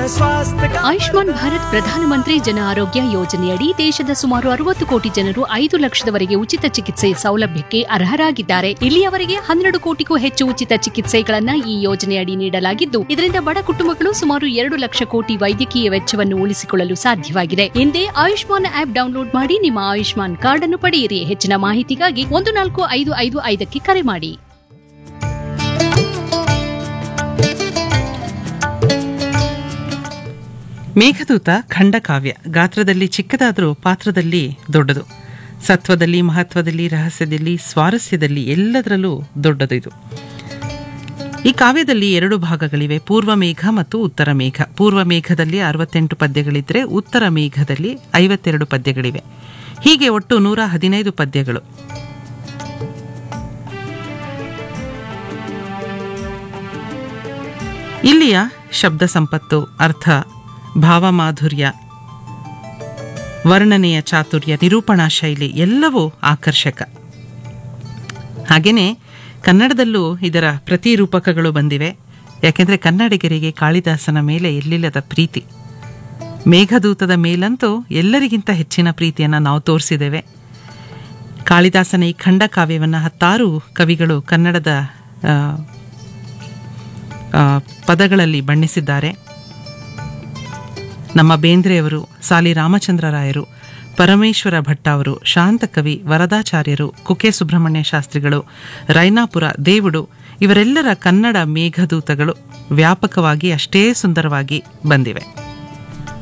स्वास्थ्य का ಆಯುಷ್ಮಾನ್ ಭಾರತ್ ಪ್ರಧಾನಮಂತ್ರಿ ಜನ ಆರೋಗ್ಯ ಯೋಜನೆಯಡಿ ದೇಶದ ಸುಮಾರು ಅರವತ್ತು ಕೋಟಿ ಜನರು ಐದು ಲಕ್ಷದವರೆಗೆ ಉಚಿತ ಚಿಕಿತ್ಸೆ ಸೌಲಭ್ಯಕ್ಕೆ ಅರ್ಹರಾಗಿದ್ದಾರೆ ಇಲ್ಲಿಯವರೆಗೆ ಹನ್ನೆರಡು ಕೋಟಿಗೂ ಹೆಚ್ಚು ಉಚಿತ ಚಿಕಿತ್ಸೆಗಳನ್ನ ಈ ಯೋಜನೆಯಡಿ ನೀಡಲಾಗಿದ್ದು ಇದರಿಂದ ಬಡ ಕುಟುಂಬಗಳು ಸುಮಾರು ಎರಡು ಲಕ್ಷ ಕೋಟಿ ವೈದ್ಯಕೀಯ ವೆಚ್ಚವನ್ನು ಉಳಿಸಿಕೊಳ್ಳಲು ಸಾಧ್ಯವಾಗಿದೆ ಹಿಂದೆ ಆಯುಷ್ಮಾನ್ ಆಪ್ ಡೌನ್ಲೋಡ್ ಮಾಡಿ ನಿಮ್ಮ ಆಯುಷ್ಮಾನ್ ಕಾರ್ಡ್ ಅನ್ನು ಪಡೆಯಿರಿ ಹೆಚ್ಚಿನ ಮಾಹಿತಿಗಾಗಿ ಒಂದು ನಾಲ್ಕು ಐದು ಐದು ಐದಕ್ಕೆ ಕರೆ ಮಾಡಿ ಮೇಘದೂತ ಖಂಡಕಾವ್ಯ ಗಾತ್ರದಲ್ಲಿ ಚಿಕ್ಕದಾದರೂ ಪಾತ್ರದಲ್ಲಿ ದೊಡ್ಡದು ಸತ್ವದಲ್ಲಿ ಮಹತ್ವದಲ್ಲಿ ರಹಸ್ಯದಲ್ಲಿ ಸ್ವಾರಸ್ಯದಲ್ಲಿ ಎಲ್ಲದರಲ್ಲೂ ದೊಡ್ಡದು ಇದು ಈ ಕಾವ್ಯದಲ್ಲಿ ಎರಡು ಭಾಗಗಳಿವೆ ಪೂರ್ವ ಮೇಘ ಮತ್ತು ಉತ್ತರ ಮೇಘ ಪೂರ್ವ ಮೇಘದಲ್ಲಿ ಅರವತ್ತೆಂಟು ಪದ್ಯಗಳಿದ್ದರೆ ಉತ್ತರ ಮೇಘದಲ್ಲಿ ಐವತ್ತೆರಡು ಪದ್ಯಗಳಿವೆ ಹೀಗೆ ಒಟ್ಟು ನೂರ ಹದಿನೈದು ಪದ್ಯಗಳು ಇಲ್ಲಿಯ ಶಬ್ದ ಸಂಪತ್ತು ಅರ್ಥ ಭಾವಮಾಧುರ್ಯ ವರ್ಣನೆಯ ಚಾತುರ್ಯ ನಿರೂಪಣಾ ಶೈಲಿ ಎಲ್ಲವೂ ಆಕರ್ಷಕ ಹಾಗೆಯೇ ಕನ್ನಡದಲ್ಲೂ ಇದರ ಪ್ರತಿರೂಪಕಗಳು ಬಂದಿವೆ ಯಾಕೆಂದರೆ ಕನ್ನಡಿಗರಿಗೆ ಕಾಳಿದಾಸನ ಮೇಲೆ ಎಲ್ಲಿಲ್ಲದ ಪ್ರೀತಿ ಮೇಘದೂತದ ಮೇಲಂತೂ ಎಲ್ಲರಿಗಿಂತ ಹೆಚ್ಚಿನ ಪ್ರೀತಿಯನ್ನು ನಾವು ತೋರಿಸಿದ್ದೇವೆ ಕಾಳಿದಾಸನ ಈ ಖಂಡ ಕಾವ್ಯವನ್ನು ಹತ್ತಾರು ಕವಿಗಳು ಕನ್ನಡದ ಆ, ಆ, ಪದಗಳಲ್ಲಿ ಬಣ್ಣಿಸಿದ್ದಾರೆ ನಮ್ಮ ಬೇಂದ್ರೆಯವರು ಸಾಲಿ ರಾಮಚಂದ್ರರಾಯರು ಪರಮೇಶ್ವರ ಭಟ್ಟ ಅವರು ಶಾಂತಕವಿ ವರದಾಚಾರ್ಯರು ಕುಕ್ಕೆ ಸುಬ್ರಹ್ಮಣ್ಯ ಶಾಸ್ತ್ರಿಗಳು ರೈನಾಪುರ ದೇವುಡು ಇವರೆಲ್ಲರ ಕನ್ನಡ ಮೇಘದೂತಗಳು ವ್ಯಾಪಕವಾಗಿ ಅಷ್ಟೇ ಸುಂದರವಾಗಿ ಬಂದಿವೆ